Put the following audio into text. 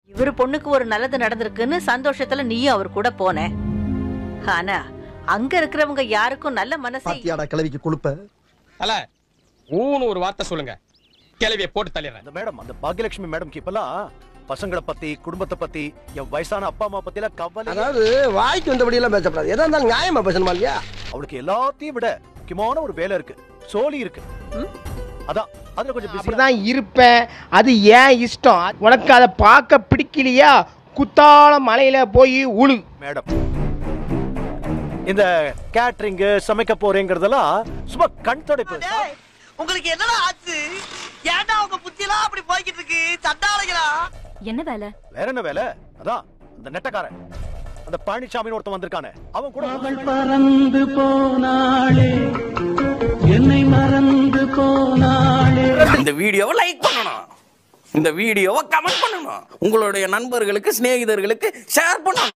இவரு பொண்ணுக்கு ஒரு நல்லது நடந்திருக்குன்னு சந்தோஷத்துல நீயும் அவர் கூட போன ஆனா அங்க இருக்கிறவங்க யாருக்கும் நல்ல மனசே பாத்தியாடா கிளவிக்கு கொடுப்ப தல ஊன்னு ஒரு வார்த்தை சொல்லுங்க கிளவியை போட்டு தள்ளிடுறேன் அந்த மேடம் அந்த பாக்யலட்சுமி மேடம்க்கு இப்பெல்லாம் பசங்களை பத்தி குடும்பத்தை பத்தி என் வயசான அப்பா அம்மா பத்தி எல்லாம் கவலை அதாவது வாய்க்கு வந்தபடி எல்லாம் பேசப்படாது எதா இருந்தாலும் நியாயமா பேசணுமா இல்லையா அவளுக்கு எல்லாத்தையும் விட முக்கியமான ஒரு வேலை இருக்கு சோலி இருக்கு அதான் அதுல கொஞ்சம் பிஸியா அப்படிதான் இருப்பேன் அது ஏன் இஷ்டம் உனக்கு அதை பார்க்க பிடிக்கலையா குத்தால மலையில போய் உழு மேடம் இந்த கேட்டரிங் சமைக்க போறேங்கிறதெல்லாம் சும்மா கண் துடைப்பு உங்களுக்கு என்னடா ஆச்சு ஏன்டா உங்க புத்தியெல்லாம் அப்படி போய்கிட்டு இருக்கு சண்டாளைகளா என்ன வேலை வேற என்ன வேலை அதான் அந்த நெட்டக்காரன் அந்த பழனிசாமின்னு ஒருத்தன் வந்திருக்கானே அவன் கூட பறந்து போனாளே என்னை மறந்து போனாளே இந்த வீடியோவை லைக் பண்ணணும் இந்த வீடியோவை கமெண்ட் பண்ணணும் உங்களுடைய நண்பர்களுக்கு சிநேகிதர்களுக்கு ஷேர் பண்ணணும்